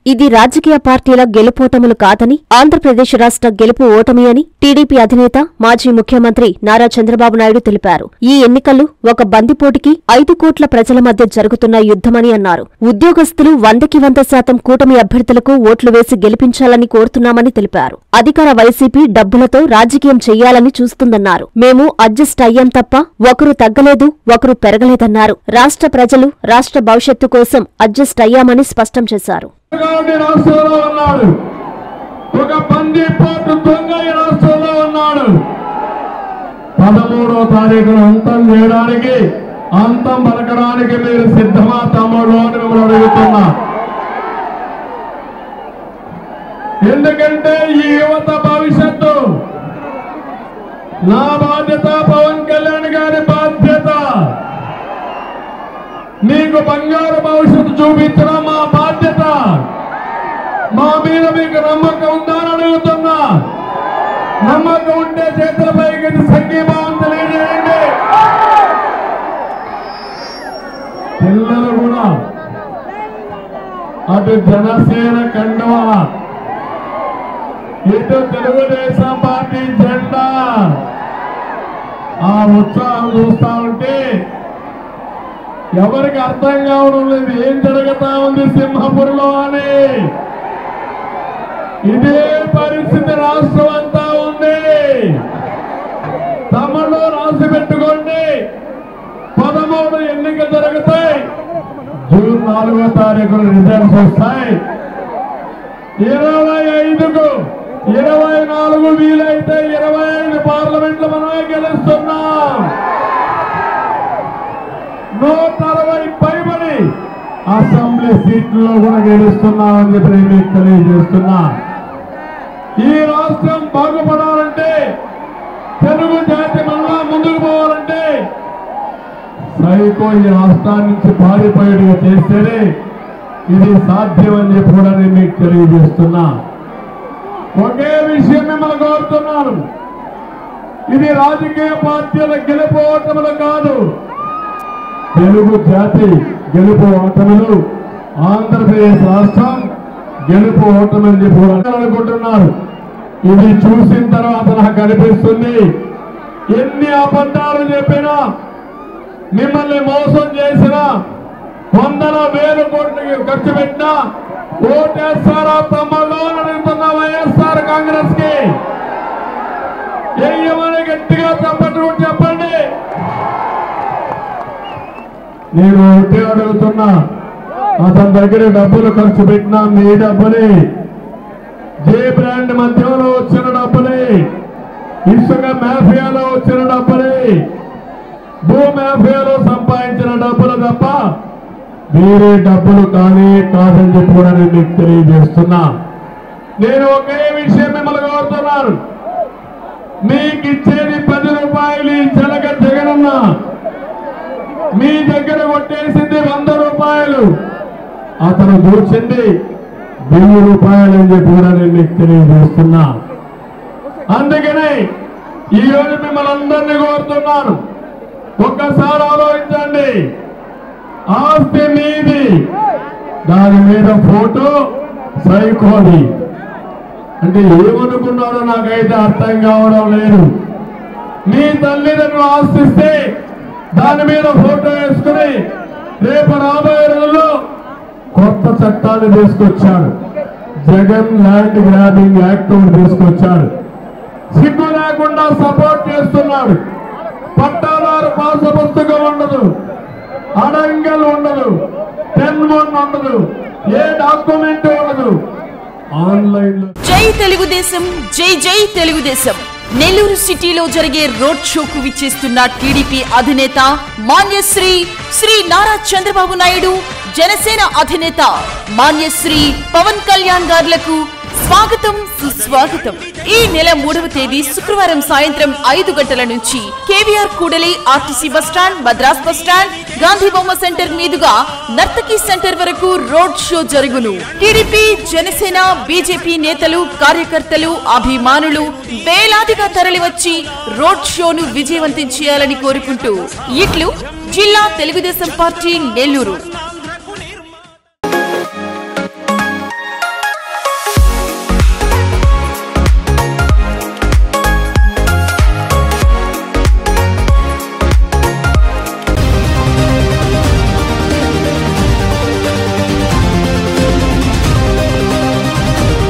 ఇది రాజకీయ పార్టీల గెలుపోటములు కాదని ఆంధ్రప్రదేశ్ రాష్ట్ర గెలుపు ఓటమి అని టీడీపీ అధినేత మాజీ ముఖ్యమంత్రి నారా చంద్రబాబు నాయుడు తెలిపారు ఈ ఎన్నికలు ఒక బందిపోటుకి ఐదు కోట్ల ప్రజల మధ్య జరుగుతున్న యుద్ధమని అన్నారు ఉద్యోగస్తులు వందకి వంద శాతం కూటమి అభ్యర్థులకు ఓట్లు వేసి గెలిపించాలని కోరుతున్నామని తెలిపారు అధికార వైసీపీ డబ్బులతో రాజకీయం చెయ్యాలని చూస్తుందన్నారు మేము అడ్జస్ట్ అయ్యాం తప్ప ఒకరు తగ్గలేదు ఒకరు పెరగలేదన్నారు రాష్ట్ర ప్రజలు రాష్ట్ర భవిష్యత్తు కోసం అడ్జస్ట్ అయ్యామని స్పష్టం చేశారు గాంధీ రాష్ట్రంలో ఉన్నాడు ఒక పంది పోటు దొంగ ఈ రాష్ట్రంలో ఉన్నాడు పదమూడో తారీఖున అంతం చేయడానికి అంతం పలకడానికి మీరు సిద్ధమా తమ్ముడు అని మిమ్మల్ని అడుగుతున్నా ఎందుకంటే ఈ యువత భవిష్యత్తు నా బాధ్యత పవన్ కళ్యాణ్ గారి బాధ్యత మీకు బంగారు భవిష్యత్తు చూపించడం మా బాధ్యత మా మీద మీకు నమ్మకం ఉందా అని అడుగుతున్నా నమ్మకం ఉంటే చేతుల పైకి సంఘీభావం తెలియజేయండి పిల్లలు కూడా అటు జనసేన కండువా ఇటు తెలుగుదేశం పార్టీ జెండా ఆ ఉత్సాహం చూస్తా ఉంటే ఎవరికి అర్థం కావడం లేదు ఏం జరుగుతా ఉంది సింహపురిలో అని ఇదే పరిస్థితి రాష్ట్రం అంతా ఉంది తమలో రాసి పెట్టుకోండి పదమూడు ఎన్నిక జరుగుతాయి జూన్ నాలుగో తారీఖున రిజల్ట్స్ వస్తాయి ఇరవై ఐదుకు ఇరవై నాలుగు వీలైతే ఇరవై ఐదు పార్లమెంట్లు మనమే గెలుస్తున్నాం నూట అరవై పైబడి అసెంబ్లీ సీట్లలో కూడా గెలుస్తున్నామని చెప్పి నేను మీకు తెలియజేస్తున్నా ఈ రాష్ట్రం బాగుపడాలంటే తెలుగు జాతి మళ్ళా ముందుకు పోవాలంటే సైకో ఈ రాష్ట్రాన్ని నుంచి పారిపోయేట్టుగా చేస్తేనే ఇది సాధ్యమని చెప్పి కూడా నేను మీకు తెలియజేస్తున్నా ఒకే విషయం మిమ్మల్ని కోరుతున్నాను ఇది రాజకీయ పార్టీల గెలుపోవటములు కాదు తెలుగు జాతి గెలుపు ఓటములు ఆంధ్రప్రదేశ్ రాష్ట్రం గెలుపు ఓటమని చెప్పి కూడా అనుకుంటున్నారు ఇది చూసిన తర్వాత నాకు అనిపిస్తుంది ఎన్ని అబద్ధాలు చెప్పినా మిమ్మల్ని మోసం చేసినా వందల వేల కోట్లు ఖర్చు పెట్టినా ఓటేస్తారా తమ్ముళ్ళు అని అడుగుతున్న వైఎస్ఆర్ కాంగ్రెస్ కి ఏమని గట్టిగా చప్పట్లు కొట్టి చెప్పండి నేను ఒకటే అడుగుతున్నా అతని దగ్గర డబ్బులు ఖర్చు పెట్టినా మీ డబ్బుని జే బ్రాండ్ మధ్యంలో వచ్చిన డబ్బులే ఇసుక మాఫియాలో వచ్చిన డబ్బులే భూ మాఫియాలో సంపాదించిన డబ్బులు తప్ప వేరే డబ్బులు కానీ కాదని చెప్పి కూడా నేను మీకు తెలియజేస్తున్నా నేను ఒకే విషయం మిమ్మల్ని కోరుతున్నాను మీకు ఇచ్చేది పది రూపాయలు ఈ జలగ జగనన్న మీ దగ్గర కొట్టేసింది వంద రూపాయలు అతను దూర్చింది వెయ్యి రూపాయలు అని చెప్పి కూడా నేను మీకు తెలియజేస్తున్నా అందుకనే ఈ రోజు మిమ్మల్ని అందరినీ కోరుతున్నాను ఒక్కసారి ఆలోచించండి ఆస్తి మీది దాని మీద ఫోటో సైకోది అంటే ఏమనుకున్నారో నాకైతే అర్థం కావడం లేదు మీ తల్లిదండ్రులు ఆస్తిస్తే దాని మీద ఫోటో వేసుకుని రేపు రాబోయే రోజుల్లో కొత్త చట్టాన్ని తీసుకొచ్చాడు జగన్ ల్యాండ్ గ్రాబింగ్ యాక్ట్ ఒకటి తీసుకొచ్చాడు సిగ్గు లేకుండా సపోర్ట్ చేస్తున్నాడు పట్టాదారు పాస పుస్తకం ఉండదు అడంగల్ ఉండదు టెన్ వన్ ఉండదు ఏ డాక్యుమెంట్ ఉండదు ఆన్లైన్ లో జై తెలుగుదేశం జై జై తెలుగుదేశం నెల్లూరు సిటీలో జరిగే రోడ్ షోకు విచ్చేస్తున్న టీడీపీ అధినేత మాన్యశ్రీ శ్రీ నారా చంద్రబాబు నాయుడు జనసేన అధినేత మాన్యశ్రీ పవన్ కళ్యాణ్ గారులకు స్వాగతం సుస్వాగతం ఈ నెల మూడవ తేదీ శుక్రవారం సాయంత్రం ఐదు గంటల నుంచి కేవీఆర్ కూడలి RTC bus stand Madras bus stand Gandhi బొమ్మ సెంటర్ మీదుగా నర్తకి సెంటర్ వరకు రోడ్ షో జరుగును టీడీపీ జనసేన బీజేపీ నేతలు కార్యకర్తలు అభిమానులు వేలాదిగా తరలివచ్చి రోడ్ షోను విజయవంతం చేయాలని కోరుకుంటూ ఇట్లు జిల్లా తెలుగుదేశం పార్టీ నెల్లూరు